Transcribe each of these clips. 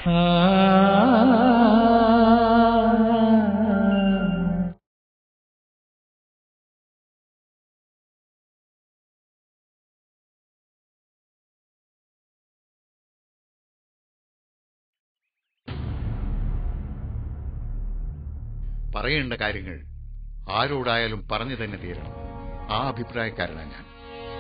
പറയേണ്ട കാര്യങ്ങൾ ആരോടായാലും പറഞ്ഞു തന്നെ തീരണം ആ അഭിപ്രായക്കാരനാണ് ഞാൻ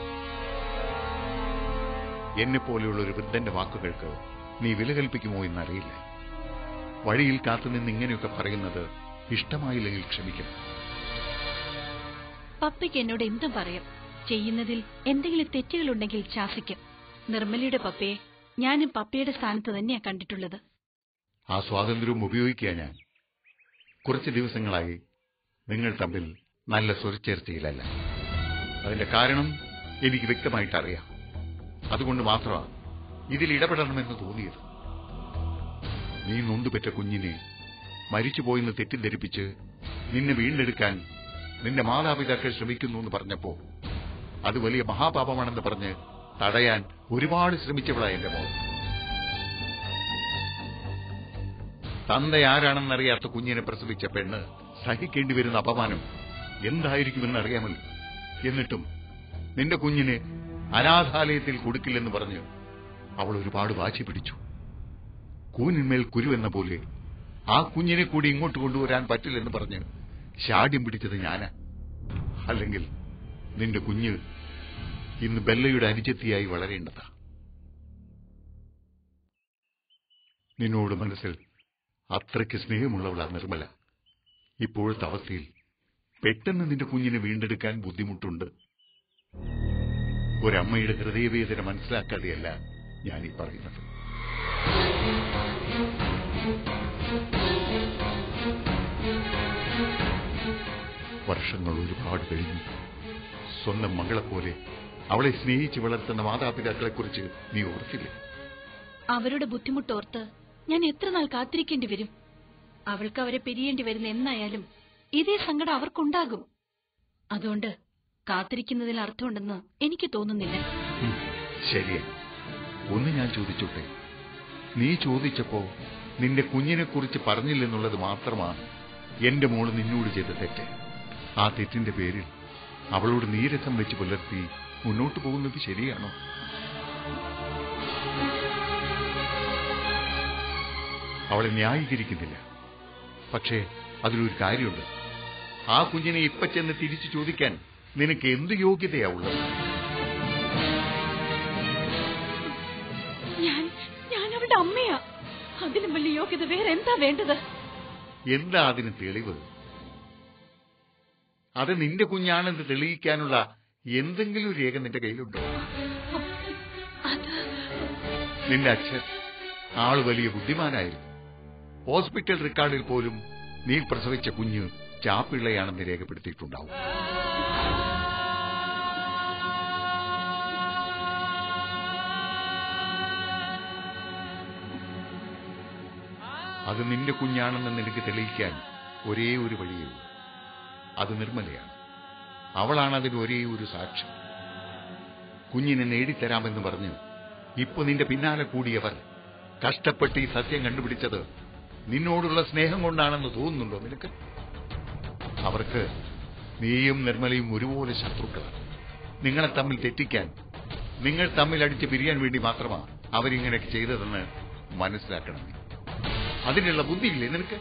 എന്നെ പോലെയുള്ള ഒരു വൃദ്ധന്റെ വാക്കുകൾക്ക് നീ വില കൽപ്പിക്കുമോ എന്നറിയില്ല വഴിയിൽ കാത്തുനിന്ന് ഇങ്ങനെയൊക്കെ പറയുന്നത് ഇഷ്ടമായില്ലെങ്കിൽ ക്ഷമിക്കണം പപ്പയ്ക്ക് എന്നോട് എന്തും പറയാം ചെയ്യുന്നതിൽ എന്തെങ്കിലും തെറ്റുകളുണ്ടെങ്കിൽ ശാസിക്കും നിർമ്മലയുടെ പപ്പയെ ഞാനും പപ്പയുടെ സ്ഥാനത്ത് തന്നെയാ കണ്ടിട്ടുള്ളത് ആ സ്വാതന്ത്ര്യവും ഉപയോഗിക്കുക ഞാൻ കുറച്ച് ദിവസങ്ങളായി നിങ്ങൾ തമ്മിൽ നല്ല സ്വരച്ചേർച്ചയിലല്ല അതിന്റെ കാരണം എനിക്ക് വ്യക്തമായിട്ട് അറിയാം അതുകൊണ്ട് മാത്രമാണ് ഇതിൽ ഇടപെടണമെന്ന് തോന്നിയത് നീ നൊന്തുപെറ്റ കുഞ്ഞിനെ മരിച്ചുപോയെന്ന് തെറ്റിദ്ധരിപ്പിച്ച് നിന്നെ വീണ്ടെടുക്കാൻ നിന്റെ മാതാപിതാക്കൾ ശ്രമിക്കുന്നു എന്ന് പറഞ്ഞപ്പോ അത് വലിയ മഹാപാപമാണെന്ന് പറഞ്ഞ് തടയാൻ ഒരുപാട് ശ്രമിച്ചവളാ എന്റെ മോൾ തന്ത ആരാണെന്നറിയാത്ത കുഞ്ഞിനെ പ്രസവിച്ച പെണ്ണ് സഹിക്കേണ്ടി വരുന്ന അപമാനം എന്തായിരിക്കുമെന്ന് അറിയാമല്ലോ എന്നിട്ടും നിന്റെ കുഞ്ഞിനെ അനാഥാലയത്തിൽ കൊടുക്കില്ലെന്ന് പറഞ്ഞ് അവൾ ഒരുപാട് വാശി പിടിച്ചു കൂനിന്മേൽ കുരുവെന്ന പോലെ ആ കുഞ്ഞിനെ കൂടി ഇങ്ങോട്ട് കൊണ്ടുവരാൻ പറ്റില്ലെന്ന് പറഞ്ഞ് ശാഠ്യം പിടിച്ചത് ഞാനാ അല്ലെങ്കിൽ നിന്റെ കുഞ്ഞ് ഇന്ന് ബെല്ലയുടെ അനുജത്തിയായി വളരേണ്ടതാ നിന്നോട് മനസ്സിൽ അത്രയ്ക്ക് സ്നേഹമുള്ളവളാ നിർമ്മല ഇപ്പോഴത്തെ അവസ്ഥയിൽ പെട്ടെന്ന് നിന്റെ കുഞ്ഞിനെ വീണ്ടെടുക്കാൻ ബുദ്ധിമുട്ടുണ്ട് ഒരമ്മയുടെ ഹൃദയവേദന മനസ്സിലാക്കാതെയല്ല ഞാനീ പറയുന്നത് വർഷങ്ങൾ ഒരുപാട് കഴിഞ്ഞു സ്വന്തം മകളെപ്പോലെ അവളെ സ്നേഹിച്ച് വളർത്തുന്ന മാതാപിതാക്കളെക്കുറിച്ച് നീ ഓർത്തില്ലേ അവരുടെ ബുദ്ധിമുട്ടോർത്ത് ഞാൻ എത്ര നാൾ കാത്തിരിക്കേണ്ടി വരും അവൾക്ക് അവരെ പിരിയേണ്ടി വരുന്ന എന്നായാലും ഇതേ സങ്കടം അവർക്കുണ്ടാകും അതുകൊണ്ട് കാത്തിരിക്കുന്നതിൽ അർത്ഥമുണ്ടെന്ന് എനിക്ക് തോന്നുന്നില്ല ഉം, ശരിയാ ഒന്ന് ഞാൻ ചോദിച്ചോട്ടെ നീ ചോദിച്ചപ്പോ നിന്റെ കുഞ്ഞിനെക്കുറിച്ച് പറഞ്ഞില്ലെന്നുള്ളത് മാത്രമാണ് എന്റെ മോള് നിന്നോട് ചെയ്ത തെറ്റ് ആ തെറ്റിന്റെ പേരിൽ അവളോട് നീരസം വെച്ച് പുലർത്തി മുന്നോട്ട് പോകുന്നത് ശരിയാണോ അവളെ ന്യായീകരിക്കുന്നില്ല പക്ഷേ അതിലൊരു കാര്യമുണ്ട് ആ കുഞ്ഞിനെ ഇപ്പൊ ചെന്ന് തിരിച്ചു ചോദിക്കാൻ നിനക്ക് എന്ത് യോഗ്യതയാ ഉള്ളത് ഞാൻ ഞാൻ അവളുടെ അമ്മയാ അതിലും വലിയ യോഗ്യത വേറെ എന്താ വേണ്ടത് എന്താ അതിന് തെളിവ് അത് നിന്റെ കുഞ്ഞാണെന്ന് തെളിയിക്കാനുള്ള എന്തെങ്കിലും രേഖ നിന്റെ കയ്യിലുണ്ടോ അത് നിന്റെ അച്ഛൻ ആള് വലിയ ബുദ്ധിമാനായിരുന്നു ഹോസ്പിറ്റൽ റെക്കോർഡിൽ പോലും നീ പ്രസവിച്ച കുഞ്ഞ് ചാപ്പിള്ളയാണെന്ന് രേഖപ്പെടുത്തിയിട്ടുണ്ടാവും അത് നിന്റെ കുഞ്ഞാണെന്ന് നിനക്ക് തെളിയിക്കാൻ ഒരേ ഒരു വഴിയേ ഉള്ളൂ അത് നിർമ്മലയാണ് അവളാണ് അതിന് ഒരേ ഒരു സാക്ഷ്യം കുഞ്ഞിനെ നേടിത്തരാമെന്ന് പറഞ്ഞ് ഇപ്പൊ നിന്റെ പിന്നാലെ കൂടിയവർ കഷ്ടപ്പെട്ട് ഈ സത്യം കണ്ടുപിടിച്ചത് നിന്നോടുള്ള സ്നേഹം കൊണ്ടാണെന്ന് തോന്നുന്നുണ്ടോ നിനക്ക് അവർക്ക് നീയും നിർമ്മലയും ഒരുപോലെ ശത്രുക്കളാണ് നിങ്ങളെ തമ്മിൽ തെറ്റിക്കാൻ നിങ്ങൾ തമ്മിൽ അടിച്ച് പിരിയാൻ വേണ്ടി മാത്രമാണ് അവരിങ്ങനെയൊക്കെ ചെയ്തതെന്ന് മനസ്സിലാക്കണം നീ. അതിനുള്ള ബുദ്ധിയില്ലേ നിനക്ക്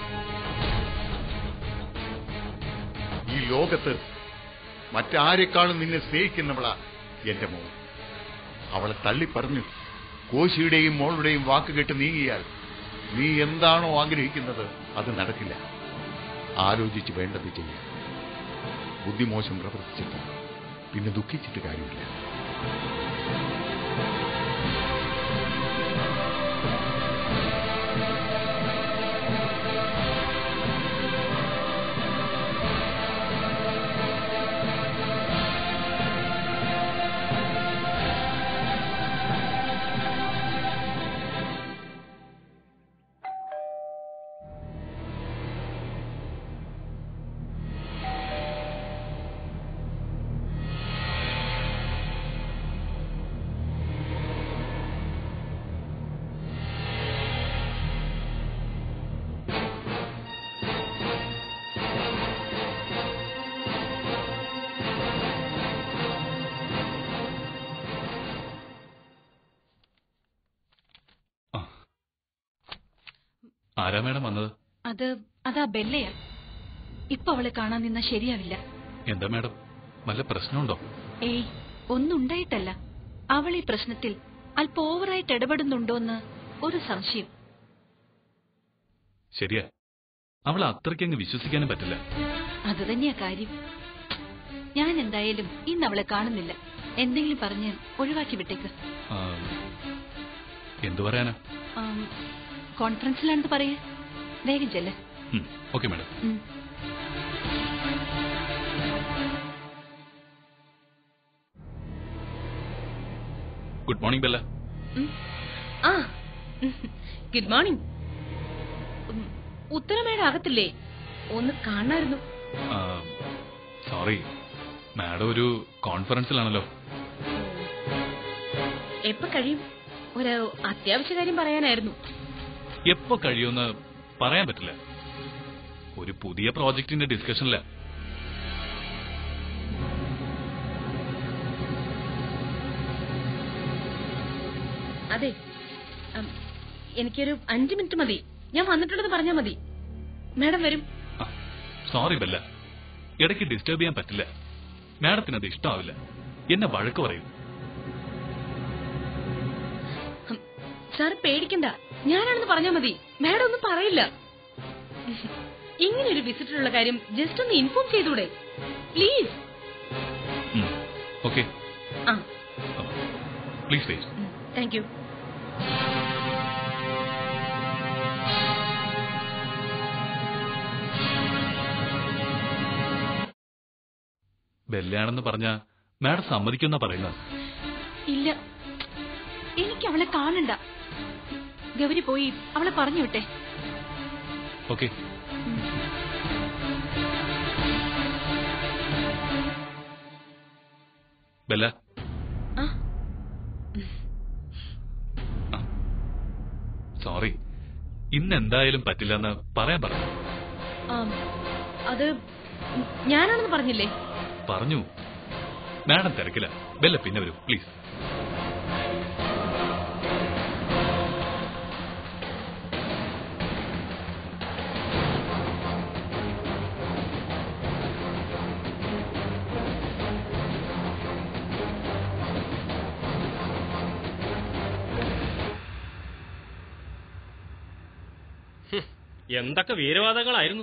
ഈ ലോകത്ത് മറ്റാരെക്കാളും നിന്നെ സ്നേഹിക്കുന്നവളാ എന്റെ മോൾ അവളെ തള്ളിപ്പറഞ്ഞു കോശിയുടെയും മോളുടെയും വാക്ക് കേട്ട് നീങ്ങിയാൽ നീ എന്താണോ ആഗ്രഹിക്കുന്നത് അത് നടക്കില്ല ആലോചിച്ച് വേണ്ടത് ചെയ്യാം ബുദ്ധിമോശം പ്രവർത്തിച്ചിട്ട് പിന്നെ ദുഃഖിച്ചിട്ട് കാര്യമില്ല ആരാ മേഡം വന്നത് അത് അതാ ബെല്ലയാ ഇപ്പൊ അവളെ കാണാൻ നിന്നാ ശരിയാവില്ല എന്താ മേഡം വല്ല പ്രശ്നമുണ്ടോ ഏയ് ഒന്നുണ്ടായിട്ടല്ല അവൾ ഈ പ്രശ്നത്തിൽ അല്പം ഓവറായിട്ട് ഇടപെടുന്നുണ്ടോന്ന് ഒരു സംശയം ശരിയാ അവളെ അത്രയ്ക്കങ്ങ് വിശ്വസിക്കാനും പറ്റില്ല അത് തന്നെയാ കാര്യം ഞാൻ എന്തായാലും ഇന്ന് അവളെ കാണുന്നില്ല എന്തെങ്കിലും പറഞ്ഞ് ഒഴിവാക്കി വിട്ടേക്ക് ആ, എന്തു പറയാനാ ആം, കോൺഫറൻസിലാണെന്ന് പറയേ വേഗം ചെല്ല് ഉം, ഓക്കെ മേഡം ഉം. ഗുഡ് മോർണിംഗ് ബെല്ല ആ ഗുഡ് മോർണിംഗ് ഉത്തരമേട അകത്തില്ലേ ഒന്ന് കാണായിരുന്നു സോറി മാഡം ഒരു കോൺഫറൻസിലാണല്ലോ എപ്പോ കഴിയും ഒരു അത്യാവശ്യ കാര്യം പറയാനായിരുന്നു എപ്പോ കഴിയുമെന്ന് പറയാൻ പറ്റില്ല ഒരു പുതിയ പ്രോജക്റ്റിന്റെ ഡിസ്കഷനില്ല അതെ ഉം, എനിക്കൊരു അഞ്ചു മിനിറ്റ് മതി ഞാൻ വന്നിട്ടുള്ളത് പറഞ്ഞാൽ മതി മാഡം വരും സോറി ബെല്ല ഇടയ്ക്ക് ഡിസ്റ്റർബ് ചെയ്യാൻ പറ്റില്ല മാഡത്തിന് അത് ഇഷ്ടമാവില്ല എന്നെ വഴക്ക് പറയും ഉം, സാർ പേടിക്കണ്ട ഞാനാണെന്ന് പറഞ്ഞാൽ മതി മാഡം ഒന്നും പറയില്ല ഇങ്ങനെ ഒരു വിസിറ്ററുള്ള കാര്യം ജസ്റ്റ് ഒന്ന് ഇൻഫോം ചെയ്തൂടെ പ്ലീസ് ഓക്കെ ആ പ്ലീസ് വെയിറ്റ് താങ്ക് യു ബെല്ലയാണെന്ന് പറഞ്ഞ മാഡം സമ്മതിക്കുന്ന പറയുന്നത് ഇല്ല എനിക്ക് അവളെ കാണണ്ട ഗൗരി പോയി അവളെ പറഞ്ഞു വിട്ടെ ഓക്കെ ബെല്ല ആ സോറി ഇന്ന് എന്തായാലും പറ്റില്ലെന്ന് പറയാൻ പറഞ്ഞു ആം, അത് ഞാനാണെന്ന് പറഞ്ഞില്ലേ പറഞ്ഞു മാഡം തിരക്കില്ല ബെല്ല പിന്നെ വരൂ പ്ലീസ് എന്തൊക്കെ വീരവാദങ്ങളായിരുന്നു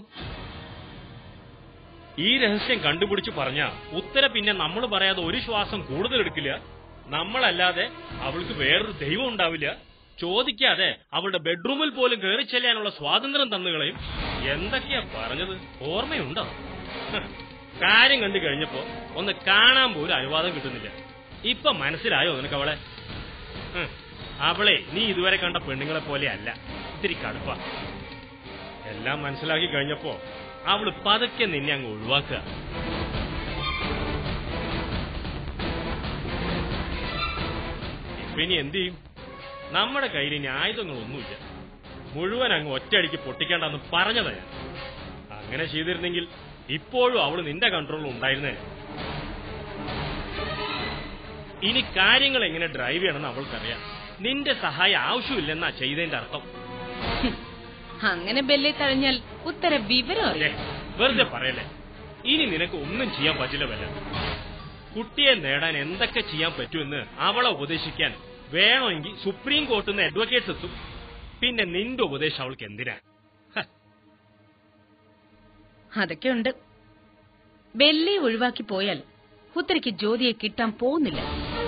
ഈ രഹസ്യം കണ്ടുപിടിച്ച് പറഞ്ഞ ഉത്തര പിന്നെ നമ്മൾ പറയാതെ ഒരു ശ്വാസം കൂടുതൽ എടുക്കില്ല നമ്മളല്ലാതെ അവൾക്ക് വേറൊരു ദൈവം ഉണ്ടാവില്ല ചോദിക്കാതെ അവളുടെ ബെഡ്റൂമിൽ പോലും കയറി ചെല്ലാനുള്ള സ്വാതന്ത്ര്യം തന്നുകളയും എന്തൊക്കെയാ പറഞ്ഞത് ഓർമ്മയുണ്ടോ ഹ്, കാര്യം കണ്ടു കഴിഞ്ഞപ്പോ ഒന്ന് കാണാൻ പോലും അനുവാദം കിട്ടുന്നില്ല ഇപ്പൊ മനസ്സിലായോ നിനക്ക് അവളെ ഹ്, അവളെ നീ ഇതുവരെ കണ്ട പെണ്ണുങ്ങളെ പോലെ അല്ല ഇത്തിരി കടുപ്പ എല്ലാം മനസ്സിലാക്കി കഴിഞ്ഞപ്പോ അവള് പതുക്കെ നിന്നെ അങ്ങ് ഒഴിവാക്കുക ഇപ്പൊ ഇനി എന്ത് ചെയ്യും നമ്മുടെ കയ്യിൽ ഇനി ആയുധങ്ങളൊന്നുമില്ല മുഴുവൻ അങ്ങ് ഒറ്റയടിക്ക് പൊട്ടിക്കേണ്ടെന്ന് പറഞ്ഞതാ ഞാൻ അങ്ങനെ ചെയ്തിരുന്നെങ്കിൽ ഇപ്പോഴും അവള് നിന്റെ കൺട്രോളിൽ ഉണ്ടായിരുന്നേ ഇനി കാര്യങ്ങൾ എങ്ങനെ ഡ്രൈവ് ചെയ്യണമെന്ന് അവൾക്കറിയാം നിന്റെ സഹായം ആവശ്യമില്ലെന്നാ ചെയ്തതിന്റെ അർത്ഥം അങ്ങനെ ബെല്ലെ തഴഞ്ഞാൽ ഉത്തര വിവരം ഏ, അറിയാം വെറുതെ പറയല്ലേ ഇനി നിനക്ക് ഒന്നും ചെയ്യാൻ പറ്റില്ല വല്ല കുട്ടിയെ നേടാൻ എന്തൊക്കെ ചെയ്യാൻ പറ്റുമെന്ന് അവളെ ഉപദേശിക്കാൻ വേണമെങ്കിൽ സുപ്രീം കോർട്ടിൽ നിന്ന് അഡ്വക്കേറ്റ്സ് എത്തും പിന്നെ നിന്റെ ഉപദേശം അവൾക്ക് എന്തിനാ ഹ, അതൊക്കെ ഉണ്ട് ബെല്ലെ ഒഴിവാക്കി പോയാൽ ഉത്തരയ്ക്ക് ജ്യോതിയെ കിട്ടാൻ പോകുന്നില്ല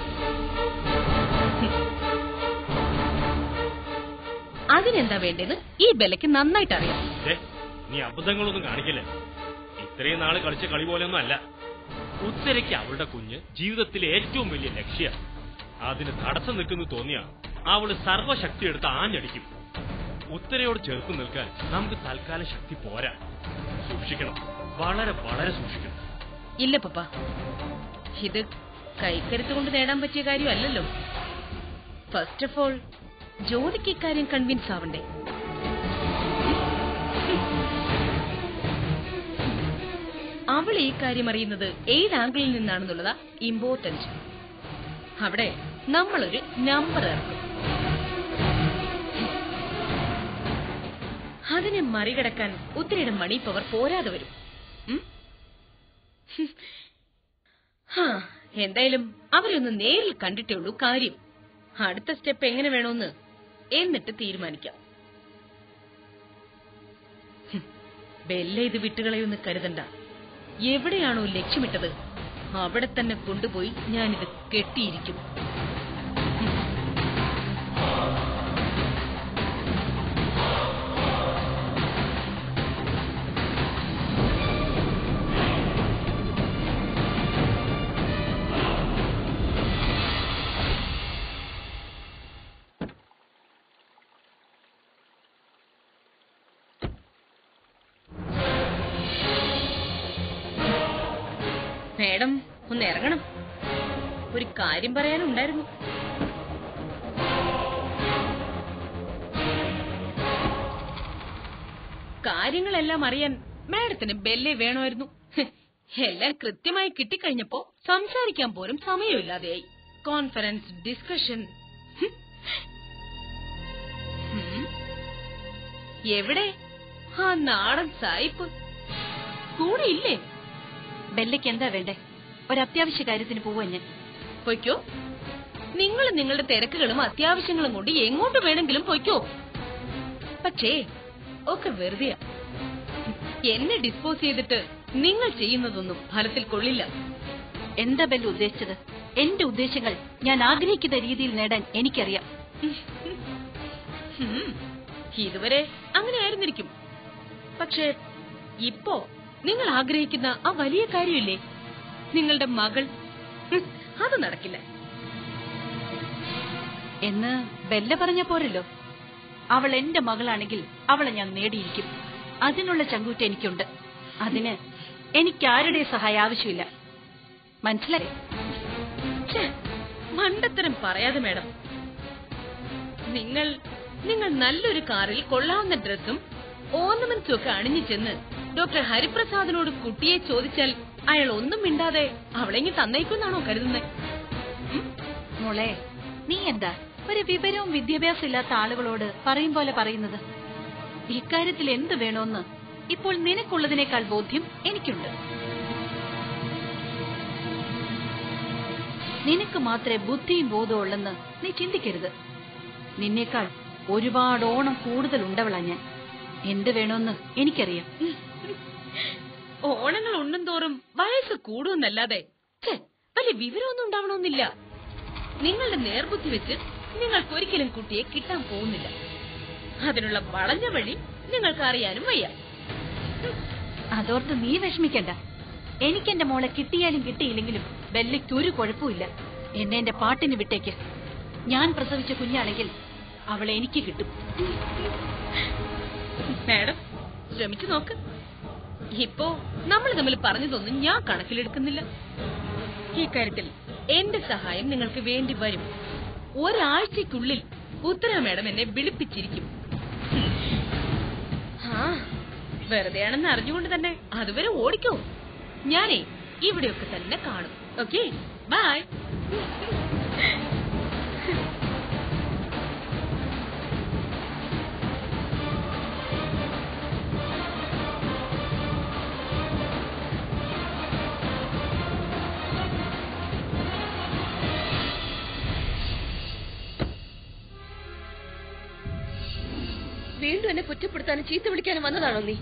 അതിനെന്താ വേണ്ടത് ഈ ബെല്ലയ്ക്ക് നന്നായിട്ട് അറിയാം ദേ, നീ അബദ്ധങ്ങളൊന്നും കാണിക്കില്ലേ ഇത്രയും നാള് കളിച്ച കളി പോലെയൊന്നും അല്ല ഉത്തരയ്ക്ക് അവളുടെ കുഞ്ഞ് ജീവിതത്തിലെ ഏറ്റവും വലിയ ലക്ഷ്യ അതിന് തടസ്സം നിൽക്കുന്നു തോന്നിയ അവള് സർവ്വശക്തി എടുത്ത് ആഞ്ഞടിക്കും ഉത്തരയോട് ചേർത്ത് നിൽക്കാൻ നമുക്ക് തൽക്കാലം ശക്തി പോരാ സൂക്ഷിക്കണം വളരെ വളരെ സൂക്ഷിക്കണം ഇല്ല പപ്പ ഇത് കൈക്കരുത്ത് കൊണ്ട് നേടാൻ പറ്റിയ കാര്യമല്ലല്ലോ ഫസ്റ്റ് ഓഫ് ഓൾ ജ്യോതിക്ക് ഇക്കാര്യം കൺവിൻസ് ആവണ്ടേ അവൾ ഈ കാര്യം അറിയുന്നത് ഏത് ആംഗിളിൽ നിന്നാണെന്നുള്ളതാ ഇമ്പോർട്ടന്റ് അവിടെ നമ്മളൊരു നമ്പർ ഇറക്കും അതിനെ മറികടക്കാൻ ഉത്തരയുടെ മണി പവർ പോരാതെ വരും ഉം? ഹാ, എന്തായാലും അവരൊന്ന് നേരിൽ കണ്ടിട്ടേ ഉള്ളൂ കാര്യം അടുത്ത സ്റ്റെപ്പ് എങ്ങനെ വേണമെന്ന് എന്നിട്ട് തീരുമാനിക്കാം ഹും, ബെല്ല ഇത് വിട്ടുകളയൊന്ന് കരുതണ്ട എവിടെയാണോ ലക്ഷ്യമിട്ടത് അവിടെ തന്നെ കൊണ്ടുപോയി ഞാനിത് കെട്ടിയിരിക്കും മേഡം ഒന്ന് ഇറങ്ങണം ഒരു കാര്യം പറയാനുണ്ടായിരുന്നു കാര്യങ്ങളെല്ലാം അറിയാൻ മാഡത്തിന് ബെല്ലെ വേണമായിരുന്നു ഹ്, എല്ലാം കൃത്യമായി കിട്ടിക്കഴിഞ്ഞപ്പോ സംസാരിക്കാൻ പോലും സമയമില്ലാതെയായി കോൺഫറൻസ് ഡിസ്കഷൻ ഹ്. ഹും. എവിടെ ആ നാടൻ സായിപ്പ് കൂടെ ഇല്ലേ ബെല്ലയ്ക്ക് എന്താ വേണ്ടേ ഒരത്യാവശ്യ കാര്യത്തിന് പോവാ ഞാൻ പൊയ്ക്കോ നിങ്ങൾ നിങ്ങളുടെ തിരക്കുകളും അത്യാവശ്യങ്ങളും കൊണ്ട് എങ്ങോട്ട് വേണമെങ്കിലും പൊയ്ക്കോ പക്ഷേ ഒക്കെ വെറുതെയാ എന്നെ ഡിസ്പോസ് ചെയ്തിട്ട് നിങ്ങൾ ചെയ്യുന്നതൊന്നും ഫലത്തിൽ കൊള്ളില്ല എന്താ ബെല്ല ഉദ്ദേശിച്ചത് എന്റെ ഉദ്ദേശങ്ങൾ ഞാൻ ആഗ്രഹിക്കുന്ന രീതിയിൽ നേടാൻ എനിക്കറിയാം ഹും, ഇതുവരെ അങ്ങനെ ആയിരുന്നിരിക്കും പക്ഷേ ഇപ്പോ നിങ്ങൾ ആഗ്രഹിക്കുന്ന ആ വലിയ കാര്യമില്ലേ നിങ്ങളുടെ മകൾ ഹും, അത് നടക്കില്ല എന്ന് ബെല്ല പറഞ്ഞ പോരല്ലോ അവൾ എന്റെ മകളാണെങ്കിൽ അവളെ ഞാൻ നേടിയിരിക്കും അതിനുള്ള ചങ്കൂറ്റ എനിക്കുണ്ട് അതിന് എനിക്കാരുടെ സഹായം ആവശ്യമില്ല മനസ്സിലായി ഛേ, മണ്ടത്തരം പറയാതെ മേഡം നിങ്ങൾ നിങ്ങൾ നല്ലൊരു കാറിൽ കൊള്ളാവുന്ന ഡ്രസ്സും ഓർണമെന്റ്സും ഒക്കെ അണിഞ്ഞു ചെന്ന് ഡോക്ടർ ഹരിപ്രസാദിനോട് കുട്ടിയെ ചോദിച്ചാൽ അയാൾ ഒന്നും മിണ്ടാതെ അവളെങ്ങി തന്നേക്കുന്നാണോ കരുതുന്നത് മോളെ നീ എന്താ ഒരു വിവരവും വിദ്യാഭ്യാസം ഇല്ലാത്ത ആളുകളോട് പറയും പോലെ പറയുന്നത് ഇക്കാര്യത്തിൽ എന്ത് വേണോന്ന് ഇപ്പോൾ നിനക്കുള്ളതിനേക്കാൾ ബോധ്യം എനിക്കുണ്ട് നിനക്ക് മാത്രമേ ബുദ്ധിയും ബോധവും ഉള്ളെന്ന് നീ ചിന്തിക്കരുത് നിന്നേക്കാൾ ഒരുപാട് ഓണം കൂടുതൽ ഉണ്ടവളാ ഞാൻ എന്ത് വേണോന്ന് എനിക്കറിയാം ഓണങ്ങൾ ഉണ്ണും തോറും വയസ്സ് കൂടുമെന്നല്ലാതെ ഛേ, വലിയ വിവരമൊന്നും ഉണ്ടാവണമെന്നില്ല നിങ്ങളുടെ നേർബുദ്ധി വെച്ച് നിങ്ങൾക്ക് ഒരിക്കലും കുട്ടിയെ കിട്ടാൻ പോകുന്നില്ല അതിനുള്ള വളഞ്ഞ വഴി നിങ്ങൾക്ക് അറിയാനും വയ്യ അതോർത്ത് നീ വിഷമിക്കണ്ട എനിക്ക് എന്റെ മോളെ കിട്ടിയാലും കിട്ടിയില്ലെങ്കിലും ബെല്ലയ്ക്ക് ഒരു കുഴപ്പമില്ല എന്നെ എന്റെ പാട്ടിന് വിട്ടേക്ക് ഞാൻ പ്രസവിച്ച കുഞ്ഞാണെങ്കിൽ അവളെ എനിക്ക് കിട്ടും മാഡം ശ്രമിച്ചു നോക്ക് ഇപ്പോ നമ്മൾ തമ്മിൽ പറഞ്ഞതൊന്നും ഞാൻ കണക്കിലെടുക്കുന്നില്ല ഈ കാര്യത്തിൽ എന്റെ സഹായം നിങ്ങൾക്ക് വേണ്ടി വരും ഒരാഴ്ചക്കുള്ളിൽ ഉത്തര മാഡം എന്നെ വിളിപ്പിച്ചിരിക്കും ആ വെറുതെയാണെന്ന് അറിഞ്ഞുകൊണ്ട് തന്നെ അതുവരെ ഓടിക്കോ ഞാനേ ഇവിടെയൊക്കെ തന്നെ കാണും ഓക്കെ ബൈ വീണ്ടും എന്നെ കുറ്റപ്പെടുത്താനും ചീത്ത വിളിക്കാനും വന്നതാണോ നീ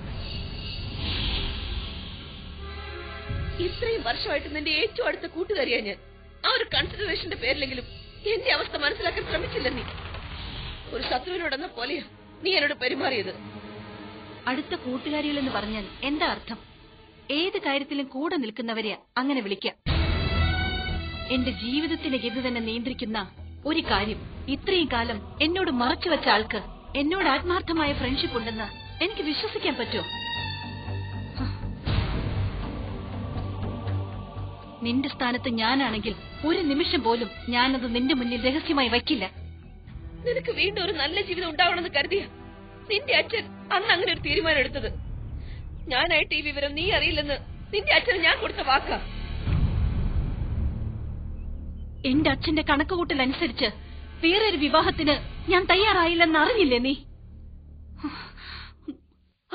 ഇത്രയും വർഷമായിട്ട് നിന്റെ ഏറ്റവും അടുത്ത കൂട്ടുകാരിയാ ഞാൻ ആ ഒരു കൺസിഡറേഷന്റെ പേരിലെങ്കിലും എന്റെ അവസ്ഥ മനസ്സിലാക്കാൻ ശ്രമിച്ചില്ല നീ ഒരു ശത്രുവിനോടെന്ന പോലെയാ നീ എന്നോട് പെരുമാറിയത് അടുത്ത കൂട്ടുകാരികൾ എന്ന് പറഞ്ഞാൽ എന്താ അർത്ഥം ഏത് കാര്യത്തിലും കൂടെ നിൽക്കുന്നവരെയാ അങ്ങനെ വിളിക്കാം എന്റെ ജീവിതത്തിന്റെ ഗതി തന്നെ നിയന്ത്രിക്കുന്ന ഒരു കാര്യം ഇത്രയും കാലം എന്നോട് മറച്ചു വെച്ച ആൾക്ക് എന്നോട് ആത്മാർത്ഥമായ ഫ്രണ്ട്ഷിപ്പ് ഉണ്ടെന്ന് എനിക്ക് വിശ്വസിക്കാൻ പറ്റുമോ നിന്റെ സ്ഥാനത്ത് ഞാനാണെങ്കിൽ ഒരു നിമിഷം പോലും ഞാനത് നിന്റെ മുന്നിൽ രഹസ്യമായി വയ്ക്കില്ല നിനക്ക് വീണ്ടും ഒരു നല്ല ജീവിതം ഉണ്ടാവണമെന്ന് കരുതിയ നിന്റെ അച്ഛൻ അന്ന് അങ്ങനെ ഒരു തീരുമാനം എടുത്തത് ഞാനായിട്ട് ഈ വിവരം നീ അറിയില്ലെന്ന് നിന്റെ അച്ഛന് ഞാൻ കൊടുത്ത വാക്കാ എന്റെ അച്ഛന്റെ കണക്കുകൂട്ടൽ അനുസരിച്ച് വേറൊരു വിവാഹത്തിന് ഞാൻ തയ്യാറായില്ലെന്ന് അറിഞ്ഞില്ലേ നീ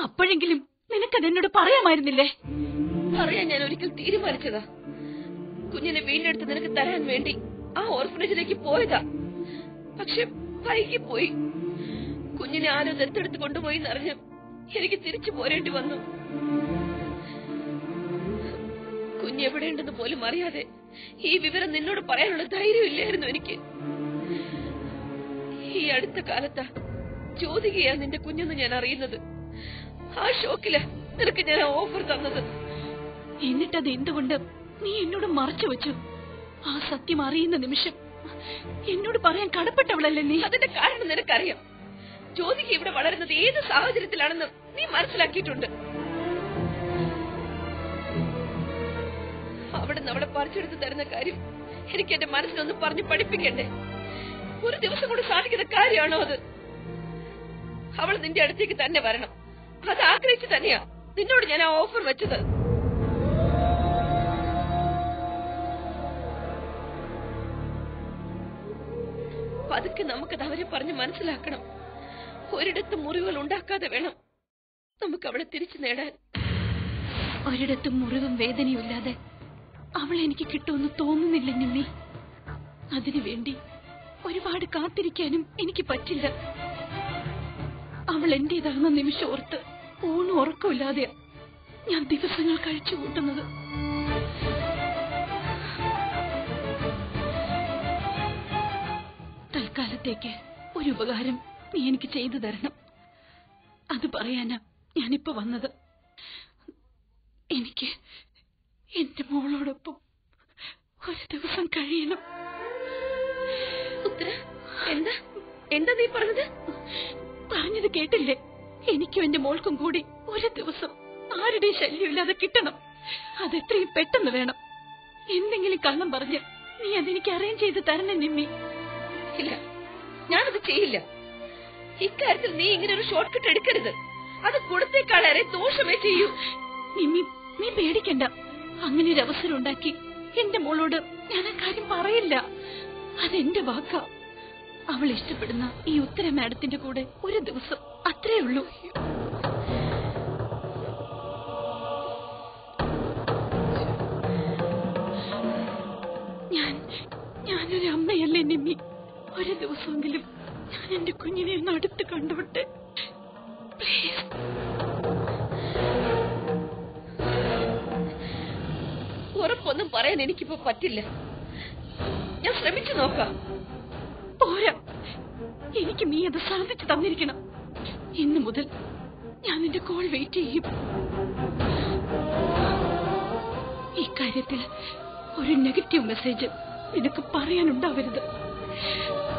അപ്പോഴെങ്കിലും നിനക്കത് എന്നോട് പറയാമായിരുന്നില്ലേ അറിയാൻ ഞാൻ ഒരിക്കൽ തീരുമാനിച്ചതാ കുഞ്ഞിനെ വീണ്ടെടുത്ത് നിനക്ക് തരാൻ വേണ്ടി ആ ഓർഫനേജിലേക്ക് പോയതാ പക്ഷെ വൈകി പോയി കുഞ്ഞിനെ ആരോ ദത്തെടുത്ത് കൊണ്ടുപോയി എന്നറിഞ്ഞ് എനിക്ക് തിരിച്ചു പോരേണ്ടി വന്നു കുഞ്ഞ് എവിടെയുണ്ടെന്ന് പോലും അറിയാതെ ഈ വിവരം നിന്നോട് പറയാനുള്ള ധൈര്യം ഇല്ലായിരുന്നു എനിക്ക് ഈ അടുത്ത കാലത്താ ജ്യോതികയാ നിന്റെ കുഞ്ഞെന്ന് ഞാൻ അറിയുന്നത് ആ ഷോക്കില നിനക്ക് ഞാൻ ഓഫർ തന്നത് എന്നിട്ടത് എന്തുകൊണ്ട് നീ എന്നോട് മറച്ചു വെച്ചു ആ സത്യം അറിയുന്ന നിമിഷം എന്നോട് പറയാൻ കടപ്പെട്ടവളല്ലേ നീ അതിന്റെ കാരണം നിനക്കറിയാം ജ്യോതിക ഇവിടെ വളരുന്നത് ഏത് സാഹചര്യത്തിലാണെന്ന് നീ മനസ്സിലാക്കിയിട്ടുണ്ട് അവിടെ നിന്ന് അവളെ പറിച്ചെടുത്ത് തരുന്ന കാര്യം എനിക്ക് എന്റെ മനസ്സിലൊന്ന് പറഞ്ഞ് പഠിപ്പിക്കണ്ടേ ഒരു ദിവസം കൊണ്ട് സാധിക്കുന്ന കാര്യമാണോ അത് അവൾ നിന്റെ അടുത്തേക്ക് തന്നെ വരണം അത് ആഗ്രഹിച്ച് തന്നെയാ നിന്നോട് ഞാൻ ആ ഓഫർ വെച്ചത് പതുക്കെ നമുക്കത് അവരെ പറഞ്ഞ് മനസ്സിലാക്കണം ഒരിടത്ത് മുറിവുകൾ ഉണ്ടാക്കാതെ വേണം നമുക്ക് അവളെ തിരിച്ചു നേടാൻ ഒരിടത്തും മുറിവും വേദനയും ഇല്ലാതെ അവൾ എനിക്ക് കിട്ടുമെന്ന് തോന്നുന്നില്ല നിമ്മി അതിനുവേണ്ടി ഒരുപാട് കാത്തിരിക്കാനും എനിക്ക് പറ്റില്ല അവൾ എന്റേതാകുന്ന നിമിഷം ഓർത്ത് ഊണും ഉറക്കമില്ലാതെ ഞാൻ ദിവസങ്ങൾ കഴിച്ചു കൂട്ടുന്നത് തൽക്കാലത്തേക്ക് ഒരു ഉപകാരം നീ എനിക്ക് ചെയ്തു തരണം അത് പറയാനാ ഞാനിപ്പോ വന്നത് എനിക്ക് എന്റെ മോളോടൊപ്പം ഒരു ദിവസം കഴിയണം ഉത്തര എന്താ എന്താ നീ പറഞ്ഞത് പറഞ്ഞത് കേട്ടില്ലേ എനിക്കും എന്റെ മോൾക്കും കൂടി ഒരു ദിവസം ആരുടെയും ശല്യമില്ലാതെ കിട്ടണം അതെത്രയും പെട്ടെന്ന് വേണം എന്തെങ്കിലും കള്ളം പറഞ്ഞ് നീ അതെനിക്ക് അറേഞ്ച് ചെയ്ത് തരണം നിമ്മി ഇല്ല ഞാനത് ചെയ്യില്ല ഇക്കാര്യത്തിൽ നീ ഇങ്ങനെ ഒരു ഷോർട്ട് കട്ട് എടുക്കരുത് അത് കൊടുത്തേക്കാളേറെ ദോഷമേ ചെയ്യൂ നിമ്മി നീ പേടിക്കണ്ട അങ്ങനെ ഒരു അവസരം ഉണ്ടാക്കി എന്റെ മോളോട് ഞാൻ ആ കാര്യം പറയില്ല അതെന്റെ വാക്കാ അവൾ ഇഷ്ടപ്പെടുന്ന ഈ ഉത്തര മാഡത്തിന്റെ കൂടെ ഒരു ദിവസം അത്രേ ഉള്ളൂ ഞാൻ ഞാനൊരു അമ്മയല്ലേ നിമ്മി ഒരു ദിവസമെങ്കിലും ഞാൻ എന്റെ കുഞ്ഞിനെ ഒന്ന് അടുത്ത് കണ്ടുവിട്ടെ പ്ലീസ് ഉറപ്പൊന്നും പറയാൻ എനിക്കിപ്പോ പറ്റില്ല ഞാൻ ശ്രമിച്ചു നോക്കാം പോരാ എനിക്ക് നീ അത് സാധിച്ചു തന്നിരിക്കണം ഇന്നു മുതൽ ഞാൻ നിന്റെ കോൾ വെയിറ്റ് ചെയ്യും ഇക്കാര്യത്തിൽ ഒരു നെഗറ്റീവ് മെസ്സേജ് നിനക്ക് പറയാനുണ്ടാവരുത്